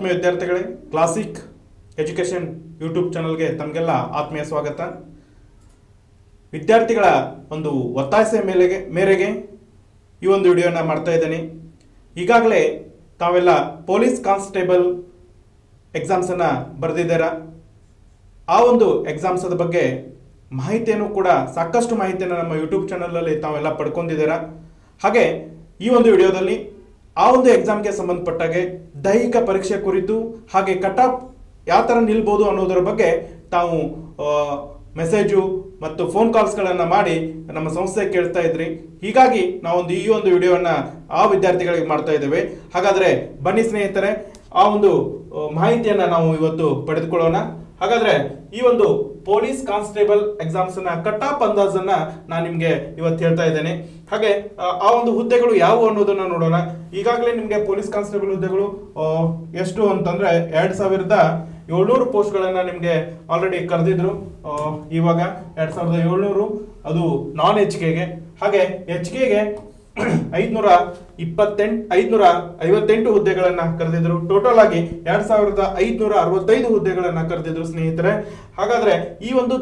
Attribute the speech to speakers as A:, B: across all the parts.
A: ಆತ್ಮೀಯ ವಿದ್ಯಾರ್ಥಿಗಳೇ classic education YouTube ಚಾನಲ್ಗೆ ತಮಗೆಲ್ಲ ಆತ್ಮೀಯ ಸ್ವಾಗತ ವಿದ್ಯಾರ್ಥಿಗಳ ಒಂದು ಒತ್ತಾಸೆ ಮೇಲೆಗೆ ಮೇರೆಗೆ ಈ ಒಂದು ವಿಡಿಯೋನ ಮಾಡ್ತಾ ಇದ್ದೀನಿ ಈಗಾಗಲೇ ತಾವೆಲ್ಲ ಪೊಲೀಸ್ ಕಾನ್ಸ್ಟೇಬಲ್ ಎಕ್ಸಾಮ್ಸನ್ನು ಬರೆದಿದ್ದೀರಾ ಆ ಒಂದು ಎಕ್ಸಾಮ್ಸದ ಬಗ್ಗೆ ಮಾಹಿತಿಯನ್ನು ಕೂಡ ಸಾಕಷ್ಟು ಮಾಹಿತಿಯನ್ನು ನಮ್ಮ ಯೂಟ್ಯೂಬ್ ಚಾನಲಲ್ಲಿ ತಾವೆಲ್ಲ ಪಡ್ಕೊಂಡಿದ್ದೀರಾ ಹಾಗೆ ಈ ಒಂದು ವಿಡಿಯೋದಲ್ಲಿ ಆ ಒಂದು ಎಕ್ಸಾಮ್ಗೆ ಸಂಬಂಧಪಟ್ಟಾಗೆ ದೈಹಿಕ ಪರೀಕ್ಷೆ ಕುರಿತು ಹಾಗೆ ಕಟ್ ಆಫ್ ಯಾವ ಥರ ನಿಲ್ಬೋದು ಅನ್ನೋದರ ಬಗ್ಗೆ ತಾವು ಮೆಸೇಜು ಮತ್ತು ಫೋನ್ ಕಾಲ್ಸ್ಗಳನ್ನು ಮಾಡಿ ನಮ್ಮ ಸಂಸ್ಥೆ ಕೇಳ್ತಾ ಇದ್ರಿ ಹೀಗಾಗಿ ನಾವೊಂದು ಈ ಒಂದು ವಿಡಿಯೋವನ್ನ ಆ ವಿದ್ಯಾರ್ಥಿಗಳಿಗೆ ಮಾಡ್ತಾ ಇದ್ದೇವೆ ಹಾಗಾದ್ರೆ ಬನ್ನಿ ಸ್ನೇಹಿತರೆ ಆ ಒಂದು ಆ, ಮಾಹಿತಿಯನ್ನ ನಾವು ಇವತ್ತು ಪಡೆದುಕೊಳ್ಳೋಣ ಹಾಗಾದ್ರೆ ಈ ಒಂದು ಪೊಲೀಸ್ ಕಾನ್ಸ್ಟೇಬಲ್ ಎಕ್ಸಾಮ್ಸ್ ನ ಕಟ್ ಆಫ್ ಅಂದಾಜನ್ನ ನಾನು ನಿಮ್ಗೆ ಇವತ್ತು ಹೇಳ್ತಾ ಇದ್ದೇನೆ ಹಾಗೆ ಆ, ಆ ಒಂದು ಹುದ್ದೆಗಳು ಯಾವುವು ಅನ್ನೋದನ್ನ ನೋಡೋಣ ಈಗಾಗಲೇ ನಿಮ್ಗೆ ಪೊಲೀಸ್ ಕಾನ್ಸ್ಟೇಬಲ್ ಹುದ್ದೆಗಳು ಆ, ಎಷ್ಟು ಅಂತಂದ್ರೆ ಎರಡ್ ಸಾವಿರದ ಏಳ್ನೂರು ಪೋಸ್ಟ್ಗಳನ್ನ ನಿಮ್ಗೆ ಆಲ್ರೆಡಿ ಕರೆದಿದ್ರು ಆ, ಇವಾಗ ಎರಡ್ ಸಾವಿರದ ಏಳ್ನೂರು ಅದು ನಾನ್ ಎಚ್ ಕೆಗೆ ಹಾಗೆ ಎಚ್ ಕೆಗೆ ಐದ್ನೂರ ಇಪ್ಪತ್ತೆಂಟು ಐದ್ನೂರ ಐವತ್ತೆಂಟು ಹುದ್ದೆಗಳನ್ನ ಕರೆದಿದ್ರು ಟೋಟಲ್ ಆಗಿ ಎರಡ್ ಸಾವಿರದ ಐದ್ನೂರ ಅರವತ್ತೈದು ಹುದ್ದೆಗಳನ್ನ ಕರೆದಿದ್ರು ಸ್ನೇಹಿತರೆ ಹಾಗಾದ್ರೆ ಈ ಒಂದು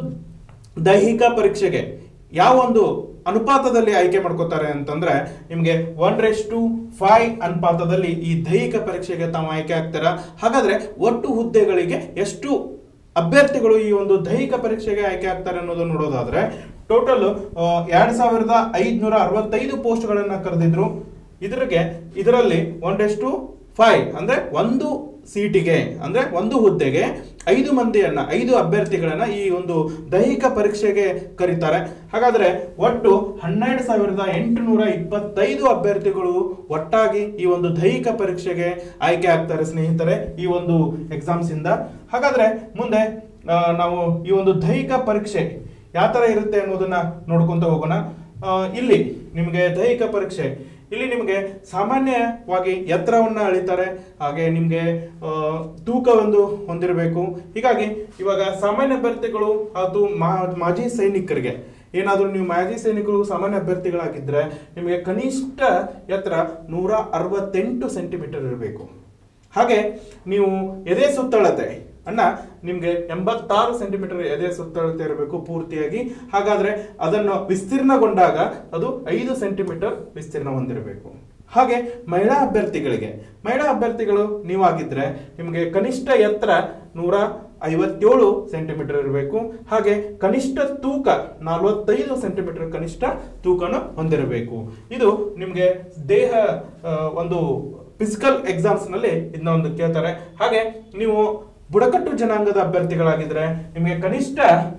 A: ದೈಹಿಕ ಪರೀಕ್ಷೆಗೆ ಯಾವ ಒಂದು ಅನುಪಾತದಲ್ಲಿ ಆಯ್ಕೆ ಮಾಡ್ಕೋತಾರೆ ಅಂತಂದ್ರೆ ನಿಮ್ಗೆ ಒನ್ ರೇಸ್ ಟು ಫೈವ್ ಅನುಪಾತದಲ್ಲಿ ಈ ದೈಹಿಕ ಪರೀಕ್ಷೆಗೆ ತಾವು ಆಯ್ಕೆ ಆಗ್ತಾರ ಹಾಗಾದ್ರೆ ಒಟ್ಟು ಹುದ್ದೆಗಳಿಗೆ ಎಷ್ಟು ಅಭ್ಯರ್ಥಿಗಳು ಈ ಒಂದು ದೈಹಿಕ ಪರೀಕ್ಷೆಗೆ ಆಯ್ಕೆ ಆಗ್ತಾರೆ ಅನ್ನೋದನ್ನ ನೋಡೋದಾದ್ರೆ ಟೋಟಲ್ ಎರಡ್ ಸಾವಿರದ ಐದ್ನೂರ ಅರವತ್ತೈದು ಪೋಸ್ಟ್ಗಳನ್ನ ಕರೆದಿದ್ರು ಇದ್ರಿಗೆ ಇದರಲ್ಲಿ ಒನ್ ರೇಸ್ ಟು ಫೈವ್ ಅಂದ್ರೆ ಒಂದು ಸೀಟಿಗೆ ಅಂದ್ರೆ ಒಂದು ಹುದ್ದೆಗೆ ಐದು ಮಂದಿಯನ್ನ ಐದು ಅಭ್ಯರ್ಥಿಗಳನ್ನ ಈ ಒಂದು ದೈಹಿಕ ಪರೀಕ್ಷೆಗೆ ಕರೀತಾರೆ ಹಾಗಾದ್ರೆ ಒಟ್ಟು ಹನ್ನೆರಡು ಸಾವಿರದ ಎಂಟುನೂರ ಇಪ್ಪತ್ತೈದು ಅಭ್ಯರ್ಥಿಗಳು ಒಟ್ಟಾಗಿ ಈ ಒಂದು ದೈಹಿಕ ಪರೀಕ್ಷೆಗೆ ಆಯ್ಕೆ ಆಗ್ತಾರೆ ಸ್ನೇಹಿತರೆ ಈ ಒಂದು ಎಕ್ಸಾಮ್ಸ್ ಇಂದ ಹಾಗಾದ್ರೆ ಮುಂದೆ ಆ, ನಾವು ಈ ಒಂದು ದೈಹಿಕ ಪರೀಕ್ಷೆ ಯಾವ ತರ ಇರುತ್ತೆ ಅನ್ನೋದನ್ನ ನೋಡ್ಕೊಂತ ಹೋಗೋಣ ಆ, ಇಲ್ಲಿ ನಿಮಗೆ ದೈಹಿಕ ಪರೀಕ್ಷೆ ಇಲ್ಲಿ ನಿಮಗೆ ಸಾಮಾನ್ಯವಾಗಿ ಎತ್ತರವನ್ನ ಅಳಿತಾರೆ ಹಾಗೆ ನಿಮಗೆ ಆ, ತೂಕ ಒಂದು ಹೊಂದಿರಬೇಕು ಹೀಗಾಗಿ ಇವಾಗ ಸಾಮಾನ್ಯ ಅಭ್ಯರ್ಥಿಗಳು ಅದು ಮಾ- ಮಾಜಿ ಸೈನಿಕರಿಗೆ ಏನಾದರೂ ನೀವು ಮಾಜಿ ಸೈನಿಕರು ಸಾಮಾನ್ಯ ಅಭ್ಯರ್ಥಿಗಳಾಗಿದ್ರೆ ನಿಮಗೆ ಕನಿಷ್ಠ ಎತ್ತರ ನೂರ ಅರವತ್ತೆಂಟು ಸೆಂಟಿಮೀಟರ್ ಇರಬೇಕು ಹಾಗೆ ನೀವು ಎದೆ ಸುತ್ತಳತೆ ಅಣ್ಣ ನಿಮ್ಗೆ ಎಂಬತ್ತಾರು ಸೆಂಟಿಮೀಟರ್ ಎದೆ ಸುತ್ತಳತೆ ಇರಬೇಕು ಪೂರ್ತಿಯಾಗಿ ಹಾಗಾದ್ರೆ ಅದನ್ನು ವಿಸ್ತೀರ್ಣಗೊಂಡಾಗ ಅದು ಐದು ಸೆಂಟಿಮೀಟರ್ ವಿಸ್ತೀರ್ಣ ಹೊಂದಿರಬೇಕು ಹಾಗೆ ಮಹಿಳಾ ಅಭ್ಯರ್ಥಿಗಳಿಗೆ ಮಹಿಳಾ ಅಭ್ಯರ್ಥಿಗಳು ನೀವಾಗಿದ್ರೆ ನಿಮಗೆ ಕನಿಷ್ಠ ಎತ್ತರ ನೂರ ಐವತ್ತೇಳು ಸೆಂಟಿಮೀಟರ್ ಇರಬೇಕು ಹಾಗೆ ಕನಿಷ್ಠ ತೂಕ ನಲವತ್ತೈದು ಸೆಂಟಿಮೀಟರ್ ಕನಿಷ್ಠ ತೂಕನ ಹೊಂದಿರಬೇಕು ಇದು ನಿಮಗೆ ದೇಹ ಆ, ಒಂದು ಫಿಸಿಕಲ್ ಎಕ್ಸಾಮ್ಸ್ ನಲ್ಲಿ ಇದನ್ನ ಒಂದು ಕೇಳ್ತಾರೆ ಹಾಗೆ ನೀವು ಬುಡಕಟ್ಟು ಜನಾಂಗದ ಅಭ್ಯರ್ಥಿಗಳಾಗಿದ್ರೆ ನಿಮಗೆ ಕನಿಷ್ಠ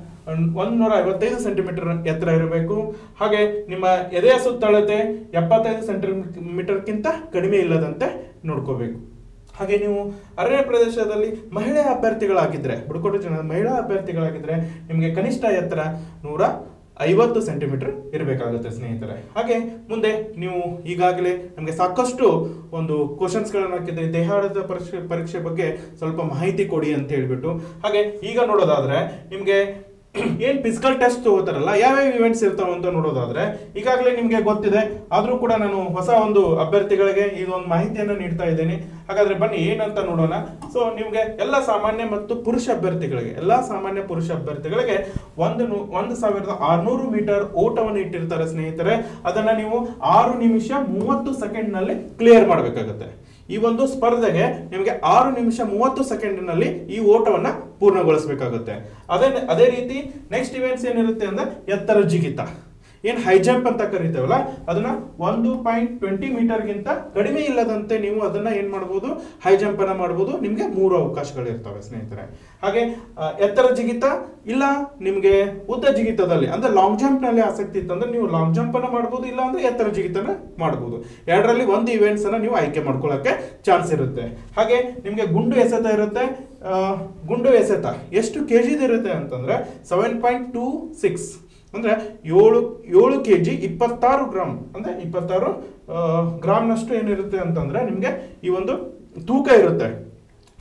A: ಒಂದೂರ ಐವತ್ತೈದು ಸೆಂಟಿಮೀಟರ್ ಎತ್ತರ ಇರಬೇಕು ಹಾಗೆ ನಿಮ್ಮ ಎದೆಯ ಸುತ್ತಳತೆ ಎಪ್ಪತ್ತೈದು ಸೆಂಟಿಮೀಟರ್ಗಿಂತ ಕಡಿಮೆ ಇಲ್ಲದಂತೆ ನೋಡ್ಕೋಬೇಕು ಹಾಗೆ ನೀವು ಅರಣ್ಯ ಪ್ರದೇಶದಲ್ಲಿ ಮಹಿಳಾ ಅಭ್ಯರ್ಥಿಗಳಾಗಿದ್ರೆ ಬುಡಕಟ್ಟು ಜನ ಮಹಿಳಾ ಅಭ್ಯರ್ಥಿಗಳಾಗಿದ್ರೆ ನಿಮಗೆ ಕನಿಷ್ಠ ಎತ್ತರ ನೂರ ಐವತ್ತು ಸೆಂಟಿಮೀಟರ್ ಇರಬೇಕಾಗುತ್ತೆ ಸ್ನೇಹಿತರೆ ಹಾಗೆ ಮುಂದೆ ನೀವು ಈಗಾಗಲೇ ನಮಗೆ ಸಾಕಷ್ಟು ಒಂದು ಕ್ವಶನ್ಸ್ಗಳನ್ನು ಹಾಕಿದ್ರೆ ದೇಹಾಡದ ಪರೀಕ್ಷೆ ಪರೀಕ್ಷೆ ಬಗ್ಗೆ ಸ್ವಲ್ಪ ಮಾಹಿತಿ ಕೊಡಿ ಅಂತ ಹೇಳ್ಬಿಟ್ಟು ಹಾಗೆ ಈಗ ನೋಡೋದಾದ್ರೆ ನಿಮಗೆ ಏನ್ ಫಿಸಿಕಲ್ ಟೆಸ್ಟ್ ತಗೋತಾರಲ್ಲ ಯಾವ್ಯಾವ ಇವೆಂಟ್ಸ್ ಇರ್ತಾವ ಅಂತ ನೋಡೋದಾದ್ರೆ ಈಗಾಗಲೇ ನಿಮ್ಗೆ ಗೊತ್ತಿದೆ ಆದ್ರೂ ಕೂಡ ನಾನು ಹೊಸ ಒಂದು ಅಭ್ಯರ್ಥಿಗಳಿಗೆ ಇದೊಂದು ಮಾಹಿತಿಯನ್ನು ನೀಡ್ತಾ ಇದ್ದೇನೆ ಹಾಗಾದ್ರೆ ಬನ್ನಿ ಏನಂತ ನೋಡೋಣ ಸೊ ನಿಮ್ಗೆ ಎಲ್ಲ ಸಾಮಾನ್ಯ ಮತ್ತು ಪುರುಷ ಅಭ್ಯರ್ಥಿಗಳಿಗೆ ಎಲ್ಲಾ ಸಾಮಾನ್ಯ ಪುರುಷ ಅಭ್ಯರ್ಥಿಗಳಿಗೆ ಒಂದು ನು- ಒಂದು ಸಾವಿರದ ಆರ್ನೂರು ಮೀಟರ್ ಓಟವನ್ನು ಇಟ್ಟಿರ್ತಾರೆ ಸ್ನೇಹಿತರೆ ಅದನ್ನ ನೀವು ಆರು ನಿಮಿಷ ಮೂವತ್ತು ಸೆಕೆಂಡ್ ನಲ್ಲಿ ಕ್ಲಿಯರ್ ಮಾಡಬೇಕಾಗುತ್ತೆ ಈ ಒಂದು ಸ್ಪರ್ಧೆಗೆ ನಿಮಗೆ ಆರು ನಿಮಿಷ ಮೂವತ್ತು ಸೆಕೆಂಡಿನಲ್ಲಿ ಈ ಓಟವನ್ನ ಪೂರ್ಣಗೊಳಿಸಬೇಕಾಗುತ್ತೆ ಅದೇ ಅದೇ ರೀತಿ ನೆಕ್ಸ್ಟ್ ಇವೆಂಟ್ಸ್ ಏನಿರುತ್ತೆ ಅಂದ್ರೆ ಎತ್ತರ ಜಿಗಿತ ಏನ್ ಹೈ ಜಂಪ್ ಅಂತ ಕರಿತೇವಲ್ಲ ಅದನ್ನ ಒಂದು ಪಾಯಿಂಟ್ ಟ್ವೆಂಟಿ ಮೀಟರ್ಗಿಂತ ಕಡಿಮೆ ಇಲ್ಲದಂತೆ ನೀವು ಅದನ್ನ ಏನ್ ಮಾಡಬಹುದು ಹೈ ಜಂಪ್ ಅನ್ನ ಮಾಡಬಹುದು ನಿಮ್ಗೆ ಮೂರು ಅವಕಾಶಗಳು ಇರ್ತವೆ ಸ್ನೇಹಿತರೆ ಹಾಗೆ ಆ, ಎತ್ತರ ಜಿಗಿತ ಇಲ್ಲ ನಿಮ್ಗೆ ಉದ್ದ ಜಿಗಿತದಲ್ಲಿ ಅಂದ್ರೆ ಲಾಂಗ್ ಜಂಪ್ ನಲ್ಲಿ ಆಸಕ್ತಿ ಇತ್ತಂದ್ರೆ ನೀವು ಲಾಂಗ್ ಜಂಪ್ ಅನ್ನ ಮಾಡಬಹುದು ಇಲ್ಲ ಅಂದ್ರೆ ಎತ್ತರ ಜಿಗಿತನ ಮಾಡಬಹುದು ಎರಡರಲ್ಲಿ ಒಂದು ಇವೆಂಟ್ಸ್ ಅನ್ನ ನೀವು ಆಯ್ಕೆ ಮಾಡ್ಕೊಳ್ಳಕ್ಕೆ ಚಾನ್ಸ್ ಇರುತ್ತೆ ಹಾಗೆ ನಿಮ್ಗೆ ಗುಂಡು ಎಸೆತ ಇರುತ್ತೆ ಆ, ಗುಂಡು ಎಸೆತ ಎಷ್ಟು ಕೆಜಿದು ಇರುತ್ತೆ ಅಂತಂದ್ರೆ ಸೆವೆನ್ ಪಾಯಿಂಟ್ ಟೂ ಸಿಕ್ಸ್ ಅಂದ್ರೆ ಏಳು ಏಳು ಕೆ ಜಿ ಇಪ್ಪತ್ತಾರು ಗ್ರಾಮ್ ಅಂದ್ರೆ ಇಪ್ಪತ್ತಾರು ಗ್ರಾಮ್ನಷ್ಟು ಏನಿರುತ್ತೆ ಅಂತಂದ್ರೆ ನಿಮ್ಗೆ ಈ ಒಂದು ತೂಕ ಇರುತ್ತೆ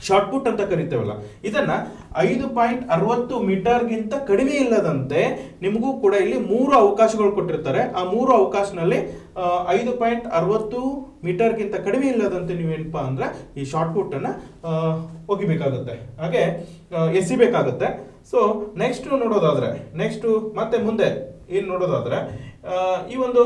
A: ಶಾರ್ಟ್ ಪುಟ್ ಅಂತ ಕರಿತೇವಲ್ಲ ಇದನ್ನ ಐದು ಪಾಯಿಂಟ್ ಅರವತ್ತು ಮೀಟರ್ಗಿಂತ ಕಡಿಮೆ ಇಲ್ಲದಂತೆ ನಿಮಗೂ ಕೂಡ ಇಲ್ಲಿ ಮೂರು ಅವಕಾಶಗಳು ಕೊಟ್ಟಿರ್ತಾರೆ ಆ ಮೂರು ಅವಕಾಶನಲ್ಲಿ ಆ, ಐದು ಪಾಯಿಂಟ್ ಅರವತ್ತು ಮೀಟರ್ಗಿಂತ ಕಡಿಮೆ ಇಲ್ಲದಂತೆ ನೀವೇನಪ್ಪಾ ಅಂದ್ರೆ ಈ ಶಾರ್ಟ್ ಪುಟ್ ಅನ್ನ ಆ, ಒಗಿಬೇಕಾಗುತ್ತೆ ಹಾಗೆ ಆ, ಎಸಿಬೇಕಾಗುತ್ತೆ ಸೊ ನೆಕ್ಸ್ಟ್ ನೋಡೋದಾದ್ರೆ ನೆಕ್ಸ್ಟ್ ಮತ್ತೆ ಮುಂದೆ ಏನ್ ನೋಡೋದಾದ್ರೆ ಆ, ಈ ಒಂದು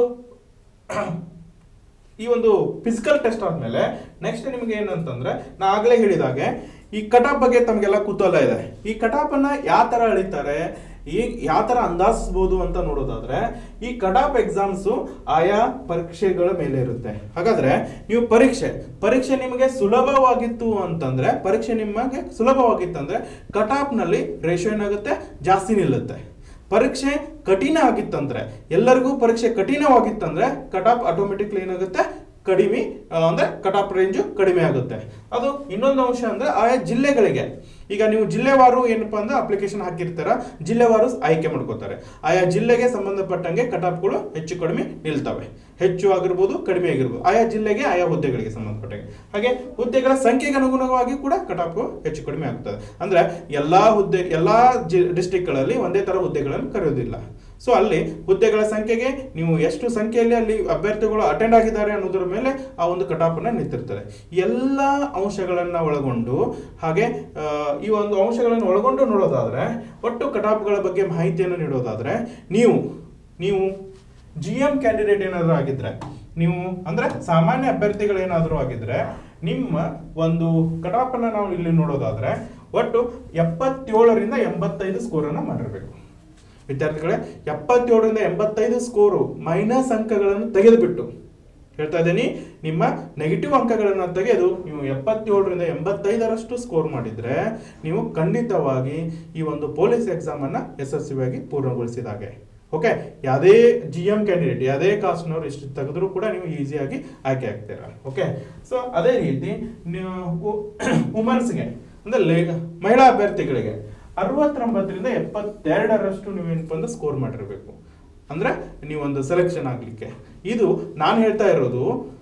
A: ಈ ಒಂದು ಫಿಸಿಕಲ್ ಟೆಸ್ಟ್ ಆದ್ಮೇಲೆ ನೆಕ್ಸ್ಟ್ ನಿಮ್ಗೆ ಏನಂತಂದ್ರೆ ನಾ ಆಗ್ಲೇ ಹೇಳಿದಾಗೆ ಈ ಕಟಾಪ್ ಬಗ್ಗೆ ತಮಗೆಲ್ಲ ಕುತೂಹಲ ಇದೆ ಈ ಕಟಾಪ್ ಅನ್ನ ಯಾವ ತರ ಅಳಿತಾರೆ ಈ ಯಾವ ತರ ಅಂದಾಜಿಸಬಹುದು ಅಂತ ನೋಡೋದಾದ್ರೆ ಈ ಕಟಾಪ್ ಎಕ್ಸಾಮ್ಸ್ ಆಯಾ ಪರೀಕ್ಷೆಗಳ ಮೇಲೆ ಇರುತ್ತೆ ಹಾಗಾದ್ರೆ ನೀವು ಪರೀಕ್ಷೆ ಪರೀಕ್ಷೆ ನಿಮಗೆ ಸುಲಭವಾಗಿತ್ತು ಅಂತಂದ್ರೆ ಪರೀಕ್ಷೆ ನಿಮಗೆ ಸುಲಭವಾಗಿತ್ತಂದ್ರೆ ಕಟಾಪ್ ನಲ್ಲಿ ರೇಷೋ ಏನಾಗುತ್ತೆ ಜಾಸ್ತಿ ನಿಲ್ಲುತ್ತೆ ಪರೀಕ್ಷೆ ಕಠಿಣ ಆಗಿತ್ತಂದ್ರೆ ಎಲ್ಲರಿಗೂ ಪರೀಕ್ಷೆ ಕಠಿಣವಾಗಿತ್ತಂದ್ರೆ ಕಟಾಪ್ ಆಟೋಮೆಟಿಕ್ಲಿ ಏನಾಗುತ್ತೆ ಕಡಿಮೆ ಆ, ಅಂದ್ರೆ ಕಟಾಪ್ ರೇಂಜ್ ಕಡಿಮೆ ಆಗುತ್ತೆ ಅದು ಇನ್ನೊಂದು ಅಂಶ ಅಂದ್ರೆ ಆಯಾ ಜಿಲ್ಲೆಗಳಿಗೆ ಈಗ ನೀವು ಜಿಲ್ಲೆವಾರು ಏನಪ್ಪಾ ಅಂದ್ರೆ ಅಪ್ಲಿಕೇಶನ್ ಹಾಕಿರ್ತಾರ ಜಿಲ್ಲೆವಾರು ಆಯ್ಕೆ ಮಾಡ್ಕೋತಾರೆ ಆಯಾ ಜಿಲ್ಲೆಗೆ ಸಂಬಂಧಪಟ್ಟಂಗೆ ಕಟಾಪ್ಗಳು ಹೆಚ್ಚು ಕಡಿಮೆ ನಿಲ್ತವೆ ಹೆಚ್ಚು ಆಗಿರ್ಬೋದು ಕಡಿಮೆ ಆಗಿರ್ಬೋದು ಆಯಾ ಜಿಲ್ಲೆಗೆ ಆಯಾ ಹುದ್ದೆಗಳಿಗೆ ಸಂಬಂಧಪಟ್ಟಂಗೆ ಹಾಗೆ ಹುದ್ದೆಗಳ ಸಂಖ್ಯೆಗೆ ಅನುಗುಣವಾಗಿ ಕೂಡ ಕಟಾಪ್ ಹೆಚ್ಚು ಕಡಿಮೆ ಆಗ್ತದೆ ಅಂದ್ರೆ ಎಲ್ಲಾ ಹುದ್ದೆ ಎಲ್ಲಾ ಡಿಸ್ಟಿಕ್ ಗಳಲ್ಲಿ ಒಂದೇ ತರ ಹುದ್ದೆಗಳನ್ನು ಕರೆಯೋದಿಲ್ಲ ಸೊ ಅಲ್ಲಿ ಹುದ್ದೆಗಳ ಸಂಖ್ಯೆಗೆ ನೀವು ಎಷ್ಟು ಸಂಖ್ಯೆಯಲ್ಲಿ ಅಲ್ಲಿ ಅಭ್ಯರ್ಥಿಗಳು ಅಟೆಂಡ್ ಆಗಿದ್ದಾರೆ ಅನ್ನೋದ್ರ ಮೇಲೆ ಆ ಒಂದು ಕಟಾಪನ್ನ ನಿಂತಿರ್ತಾರೆ ಎಲ್ಲ ಅಂಶಗಳನ್ನ ಒಳಗೊಂಡು ಹಾಗೆ ಆ, ಈ ಒಂದು ಅಂಶಗಳನ್ನು ಒಳಗೊಂಡು ನೋಡೋದಾದ್ರೆ ಒಟ್ಟು ಕಟಾಪ್ಗಳ ಬಗ್ಗೆ ಮಾಹಿತಿಯನ್ನು ನೀಡೋದಾದ್ರೆ ನೀವು ನೀವು ಜಿ ಎಂ ಕ್ಯಾಂಡಿಡೇಟ್ ಏನಾದರೂ ಆಗಿದ್ರೆ ನೀವು ಅಂದ್ರೆ ಸಾಮಾನ್ಯ ಅಭ್ಯರ್ಥಿಗಳು ಏನಾದರೂ ಆಗಿದ್ರೆ ನಿಮ್ಮ ಒಂದು ಕಟಾಪನ್ನ ನಾವು ಇಲ್ಲಿ ನೋಡೋದಾದ್ರೆ ಒಟ್ಟು ಎಪ್ಪತ್ತೇಳರಿಂದ ಎಂಬತ್ತೈದು ಸ್ಕೋರನ್ನು ಮಾಡಿರಬೇಕು ವಿದ್ಯಾರ್ಥಿಗಳೇ ಎಪ್ಪತ್ತೇಳರಿಂದ ಎಂಬತ್ತೈದು ಸ್ಕೋರು ಮೈನಸ್ ಅಂಕಗಳನ್ನು ತೆಗೆದುಬಿಟ್ಟು ಹೇಳ್ತಾ ಇದ್ದೀನಿ ನಿಮ್ಮ ನೆಗೆಟಿವ್ ಅಂಕಗಳನ್ನು ತೆಗೆದು ನೀವು ಎಪ್ಪತ್ತೇಳರಿಂದ ಎಂಬತ್ತೈದರಷ್ಟು ಸ್ಕೋರ್ ಮಾಡಿದ್ರೆ ನೀವು ಖಂಡಿತವಾಗಿ ಈ ಒಂದು ಪೊಲೀಸ್ ಎಕ್ಸಾಮ್ ಅನ್ನ ಯಶಸ್ವಿಯಾಗಿ ಪೂರ್ಣಗೊಳಿಸಿದಾಗೆ ಓಕೆ ಯಾವುದೇ ಜಿ ಎಂ ಕ್ಯಾಂಡಿಡೇಟ್ ಯಾವುದೇ ಕಾಸ್ಟ್ನವ್ರು ಎಷ್ಟು ತೆಗೆದ್ರು ಕೂಡ ನೀವು ಈಸಿಯಾಗಿ ಆಯ್ಕೆ ಆಗ್ತೀರಾ ಓಕೆ ಸೊ ಅದೇ ರೀತಿ ನೀವು ವುಮನ್ಸ್ಗೆ ಅಂದ್ರೆ ಲೇ- ಮಹಿಳಾ ಅಭ್ಯರ್ಥಿಗಳಿಗೆ ಅರವತ್ತೊಂಬತ್ತರಿಂದ ಎಪ್ಪತ್ತೆರಡರಷ್ಟು ನೀವೇನಪ್ಪ ಅಂದ್ರೆ ಸ್ಕೋರ್ ಮಾಡಿರಬೇಕು ಅಂದ್ರೆ ನೀವೊಂದು ಸೆಲೆಕ್ಷನ್ ಆಗ್ಲಿಕ್ಕೆ ಇದು ನಾನು ಹೇಳ್ತಾ ಇರೋದು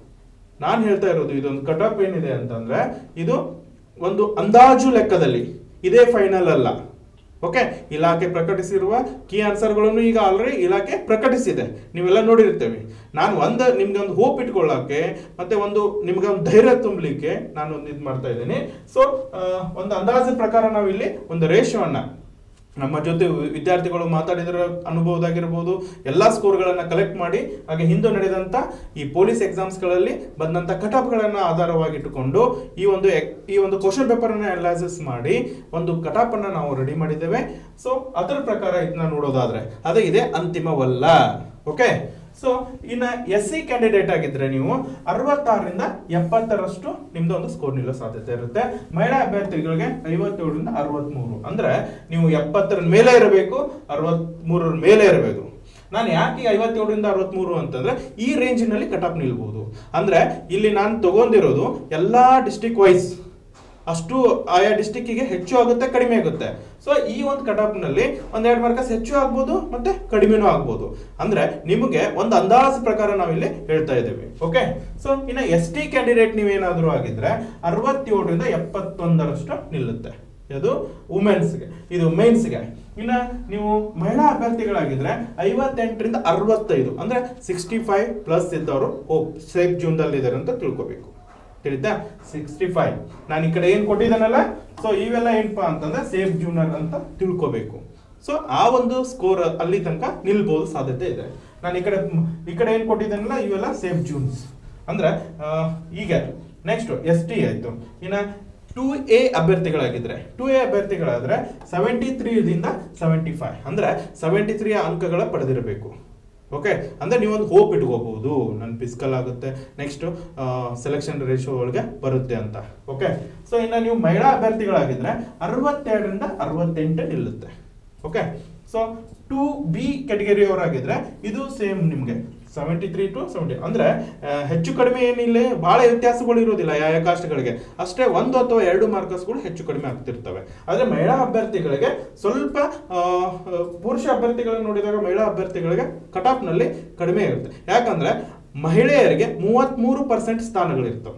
A: ನಾನು ಹೇಳ್ತಾ ಇರೋದು ಇದೊಂದು ಕಟಾಪ್ ಏನಿದೆ ಅಂತಂದ್ರೆ ಇದು ಒಂದು ಅಂದಾಜು ಲೆಕ್ಕದಲ್ಲಿ ಇದೇ ಫೈನಲ್ ಅಲ್ಲ ಓಕೆ ಇಲಾಖೆ ಪ್ರಕಟಿಸಿರುವ ಕೀ ಆನ್ಸರ್ಗಳನ್ನು ಈಗ ಆಲ್ರೆಡಿ ಇಲಾಖೆ ಪ್ರಕಟಿಸಿದೆ ನೀವೆಲ್ಲ ನೋಡಿರ್ತೇವೆ ನಾನು ಒಂದು ನಿಮ್ಗೆ ಒಂದು ಹೋಪ್ ಇಟ್ಕೊಳ್ಳೋಕೆ ಮತ್ತೆ ಒಂದು ನಿಮ್ಗೆ ಒಂದು ಧೈರ್ಯ ತುಂಬಲಿಕ್ಕೆ ನಾನು ಒಂದು ಇದು ಮಾಡ್ತಾ ಇದ್ದೀನಿ ಸೊ ಒಂದು ಅಂದಾಜು ಪ್ರಕಾರ ನಾವು ಇಲ್ಲಿ ಒಂದು ರೇಷಿಯೋನ್ನ ನಮ್ಮ ಜೊತೆ ವಿದ್ಯಾರ್ಥಿಗಳು ಮಾತಾಡಿದ್ರ ಅನುಭವದಾಗಿರ್ಬೋದು ಎಲ್ಲಾ ಸ್ಕೋರ್ಗಳನ್ನ ಕಲೆಕ್ಟ್ ಮಾಡಿ ಹಾಗೆ ಹಿಂದೆ ನಡೆದಂತ ಈ ಪೊಲೀಸ್ ಎಕ್ಸಾಮ್ಸ್ಗಳಲ್ಲಿ ಬಂದಂತ ಕಟಾಪ್ಗಳನ್ನ ಆಧಾರವಾಗಿಟ್ಟುಕೊಂಡು ಈ ಒಂದು ಎಕ್- ಈ ಒಂದು ಕ್ವಶನ್ ಪೇಪರ್ ಅನ್ನ ಅನಾಲಿಸಿಸ್ ಮಾಡಿ ಒಂದು ಕಟಾಪ್ ಅನ್ನ ನಾವು ರೆಡಿ ಮಾಡಿದ್ದೇವೆ ಸೊ ಅದರ ಪ್ರಕಾರ ಇದನ್ನ ನೋಡೋದಾದ್ರೆ ಅದೇ ಇದೆ ಅಂತಿಮವಲ್ಲ ಓಕೆ ಸೊ ಇನ್ನ ಎಸ್ ಸಿ ಕ್ಯಾಂಡಿಡೇಟ್ ಆಗಿದ್ರೆ ನೀವು ಅರವತ್ತಾರರಿಂದ ಎಪ್ಪತ್ತರಷ್ಟು ನಿಮ್ದು ಒಂದು ಸ್ಕೋರ್ ನಿಲ್ಲೋ ಸಾಧ್ಯತೆ ಇರುತ್ತೆ ಮಹಿಳಾ ಅಭ್ಯರ್ಥಿಗಳಿಗೆ ಐವತ್ತೇಳರಿಂದ ಅರವತ್ಮೂರು ಅಂದ್ರೆ ನೀವು ಎಪ್ಪತ್ತರ ಮೇಲೆ ಇರಬೇಕು ಅರವತ್ ಮೂರರ ಮೇಲೆ ಇರಬೇಕು ನಾನು ಯಾಕೆ ಐವತ್ತೇಳರಿಂದ ಅರವತ್ಮೂರು ಅಂತಂದ್ರೆ ಈ ರೇಂಜಿನಲ್ಲಿ ಕಟಾಪ್ ನಿಲ್ಬಹುದು ಅಂದ್ರೆ ಇಲ್ಲಿ ನಾನು ತಗೊಂಡಿರೋದು ಎಲ್ಲಾ ಡಿಸ್ಟಿಕ್ ವೈಸ್ ಅಷ್ಟು ಆಯಾ ಡಿಸ್ಟಿಕ್ಕಿಗೆ ಹೆಚ್ಚು ಆಗುತ್ತೆ ಕಡಿಮೆ ಆಗುತ್ತೆ ಸೊ ಈ ಒಂದು ಕಟಾಪ್ ನಲ್ಲಿ ಒಂದೆರಡು ಮಾರ್ಕಸ್ ಹೆಚ್ಚು ಆಗ್ಬೋದು ಮತ್ತೆ ಕಡಿಮೆನೂ ಆಗ್ಬೋದು ಅಂದ್ರೆ ನಿಮಗೆ ಒಂದು ಅಂದಾಜು ಪ್ರಕಾರ ನಾವಿಲ್ಲಿ ಹೇಳ್ತಾ ಇದ್ದೇವೆ ಓಕೆ ಸೊ ಇನ್ನು ಎಸ್ ಟಿ ಕ್ಯಾಂಡಿಡೇಟ್ ನೀವೇನಾದ್ರೂ ಆಗಿದ್ರೆ ಅರವತ್ತೇಳರಿಂದ ಎಪ್ಪತ್ತೊಂದರಷ್ಟು ನಿಲ್ಲುತ್ತೆ ಇದು ವುಮೆನ್ಸ್ಗೆ ಇದು ಮೇನ್ಸ್ಗೆ ಇನ್ನ ನೀವು ಮಹಿಳಾ ಅಭ್ಯರ್ಥಿಗಳಾಗಿದ್ರೆ ಐವತ್ತೆಂಟರಿಂದ ಅರವತ್ತೈದು ಅಂದ್ರೆ ಸಿಕ್ಸ್ಟಿ ಫೈವ್ ಪ್ಲಸ್ ಇದ್ದವರು ಹೋಪ್ ಸೇಫ್ ಜೂನ್ದಲ್ಲಿ ಇದ್ದಾರೆ ಅಂತ ತಿಳ್ಕೊಬೇಕು ತಿಳಿತಾ ಸಿಕ್ಸ್ಟಿ ಫೈವ್ ನಾನು ಈ ಕಡೆ ಏನ್ ಕೊಟ್ಟಿದ್ದಾನಲ್ಲ ಸೊ ಇವೆಲ್ಲ ಏನಪ್ಪಾ ಅಂತಂದ್ರೆ ಸೇಫ್ ಜೂನರ್ ಅಂತ ತಿಳ್ಕೊಬೇಕು ಸೊ ಆ ಒಂದು ಸ್ಕೋರ್ ಅಲ್ಲಿ ತನಕ ನಿಲ್ಬಹುದು ಸಾಧ್ಯತೆ ಇದೆ ನಾನು ಈ ಕಡೆ ಈ ಕಡೆ ಏನ್ ಕೊಟ್ಟಿದ್ದಾನಲ್ಲ ಇವೆಲ್ಲ ಸೇಫ್ ಜೂನ್ಸ್ ಅಂದ್ರೆ ಆ, ಈಗ ನೆಕ್ಸ್ಟ್ ಎಸ್ ಟಿ ಆಯ್ತು ಇನ್ನ ಟೂ ಎ ಅಭ್ಯರ್ಥಿಗಳಾಗಿದ್ರೆ ಟೂ ಎ ಅಭ್ಯರ್ಥಿಗಳಾದ್ರೆ ಸೆವೆಂಟಿ ತ್ರೀದಿಂದ ಸೆವೆಂಟಿ ಫೈವ್ ಅಂದ್ರೆ ಸೆವೆಂಟಿ ತ್ರೀ ಅಂಕಗಳ ಪಡೆದಿರಬೇಕು ಓಕೆ ಅಂದ್ರೆ ನೀವೊಂದು ಹೋಪ್ ಇಟ್ಕೋಬಹುದು ನನ್ನ ಫಿಸಿಕಲ್ ಆಗುತ್ತೆ ನೆಕ್ಸ್ಟ್ ಸೆಲೆಕ್ಷನ್ ರೇಷಿಯೋ ಒಳಗೆ ಬರುತ್ತೆ ಅಂತ ಓಕೆ ಸೊ ಇನ್ನು ನೀವು ಮಹಿಳಾ ಅಭ್ಯರ್ಥಿಗಳಾಗಿದ್ರೆ ಅರವತ್ತೆರಡರಿಂದ ಅರವತ್ತೆಂಟು ನಿಲ್ಲುತ್ತೆ ಓಕೆ ಸೊ ಟು ಬಿ ಕ್ಯಾಟಗರಿಯವರಾಗಿದ್ರೆ ಇದು ಸೇಮ್ ನಿಮಗೆ ಸೆವೆಂಟಿ ತ್ರೀ ಟು ಸೆವೆಂಟಿ ಅಂದ್ರೆ ಆ, ಹೆಚ್ಚು ಕಡಿಮೆ ಏನಿಲ್ಲ ಬಹಳ ವ್ಯತ್ಯಾಸಗಳು ಇರೋದಿಲ್ಲ ಯಾವ ಕಾಸ್ಟ್ಗಳಿಗೆ ಅಷ್ಟೇ ಒಂದು ಅಥವಾ ಎರಡು ಮಾರ್ಕಸ್ಗಳು ಹೆಚ್ಚು ಕಡಿಮೆ ಆಗ್ತಿರ್ತವೆ ಆದ್ರೆ ಮಹಿಳಾ ಅಭ್ಯರ್ಥಿಗಳಿಗೆ ಸ್ವಲ್ಪ ಆ, ಆ, ಪುರುಷ ಅಭ್ಯರ್ಥಿಗಳನ್ನ ನೋಡಿದಾಗ ಮಹಿಳಾ ಅಭ್ಯರ್ಥಿಗಳಿಗೆ ಕಟಾಪ್ ನಲ್ಲಿ ಕಡಿಮೆ ಇರುತ್ತೆ ಯಾಕಂದ್ರೆ ಮಹಿಳೆಯರಿಗೆ ಮೂವತ್ಮೂರು ಪರ್ಸೆಂಟ್ ಸ್ಥಾನಗಳಿರ್ತವೆ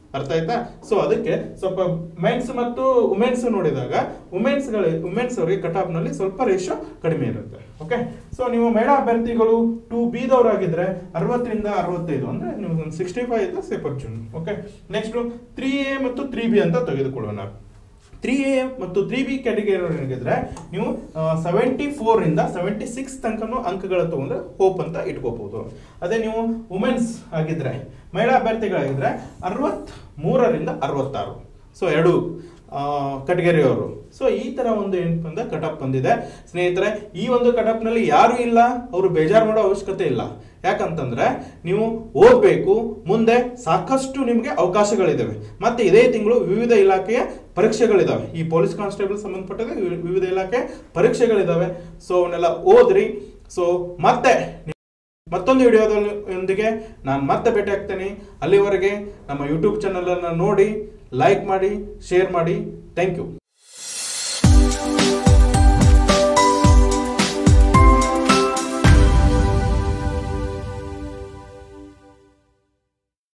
A: ಅರ್ಥ ಆಯ್ತಾ ಸೊ ಅದಕ್ಕೆ ಸ್ವಲ್ಪ ಮೆನ್ಸ್ ಮತ್ತು ವುಮೆನ್ಸ್ ನೋಡಿದಾಗ ವುಮೆನ್ಸ್ ಗಳ ವುಮೆನ್ಸ್ ಅವರಿಗೆ ಕಟ್ ಆಫ್ ನಲ್ಲಿ ಸ್ವಲ್ಪ ರೇಷಿಯೋ ಕಡಿಮೆ ಇರುತ್ತೆ ಓಕೆ ಸೊ ನೀವು ಮಹಿಳಾ ಅಭ್ಯರ್ಥಿಗಳು ಟು ಬಿದವರಾಗಿದ್ರೆ ಅರವತ್ತರಿಂದ ಅರವತ್ತೈದು ಅಂದ್ರೆ ನೀವು ಒಂದು ಸಿಕ್ಸ್ಟಿ ಫೈವ್ ಇದ್ದ safer zone okay next three A ಮತ್ತು ತ್ರೀ ಬಿ ಅಂತ ತೆಗೆದುಕೊಳ್ಳೋಣ ತ್ರೀ ಎ ಮತ್ತು ತ್ರೀ ಬಿ ಕ್ಯಾಟಗರಿಗಿದ್ರೆ ನೀವು ಸೆವೆಂಟಿ ಫೋರ್ ಇಂದ ಸೆವೆಂಟಿ ಸಿಕ್ಸ್ ತನಕನೂ ಅಂಕಗಳ ತಗೊಂಡ್ರೆ ಹೋಪ್ ಅಂತ ಇಟ್ಕೋಬಹುದು ಅದೇ ನೀವು ವುಮೆನ್ಸ್ ಆಗಿದ್ರೆ ಮಹಿಳಾ ಅಭ್ಯರ್ಥಿಗಳಾಗಿದ್ರೆ ಅರವತ್ ಮೂರರಿಂದ ಅರವತ್ತಾರು ಸೊ ಎರಡು ಕಟಗರಿಯವರು ಸೊ ಈ ತರ ಒಂದು ಏನಪ್ಪ ಅಂದ್ರೆ ಕಟಪ್ ಬಂದಿದೆ ಸ್ನೇಹಿತರೆ ಈ ಒಂದು ಕಟಪ್ ನಲ್ಲಿ ಯಾರು ಇಲ್ಲ ಅವರು ಬೇಜಾರು ಮಾಡೋ ಅವಶ್ಯಕತೆ ಇಲ್ಲ ಯಾಕಂತಂದ್ರೆ ನೀವು ಓದ್ಬೇಕು ಮುಂದೆ ಸಾಕಷ್ಟು ನಿಮಗೆ ಅವಕಾಶಗಳಿದಾವೆ ಮತ್ತೆ ಇದೇ ತಿಂಗಳು ವಿವಿಧ ಇಲಾಖೆಯ ಪರೀಕ್ಷೆಗಳಿದಾವೆ ಈ ಪೊಲೀಸ್ ಕಾನ್ಸ್ಟೇಬಲ್ ಸಂಬಂಧಪಟ್ಟದ ವಿ- ವಿವಿಧ ಇಲಾಖೆ ಪರೀಕ್ಷೆಗಳಿದಾವೆ ಸೊ ಅವನ್ನೆಲ್ಲ ಓದ್ರಿ ಸೊ ಮತ್ತೆ ಮತ್ತೊಂದು ವಿಡಿಯೋದೊಂದಿಗೆ ನಾನು ಮತ್ತೆ ಭೇಟಿ ಆಗ್ತೇನೆ ಅಲ್ಲಿವರೆಗೆ ನಮ್ಮ ಯೂಟ್ಯೂಬ್ ಚಾನಲ್ ಅನ್ನು ನೋಡಿ ಲೈಕ್ ಮಾಡಿ ಶೇರ್ ಮಾಡಿ ಥ್ಯಾಂಕ್ ಯು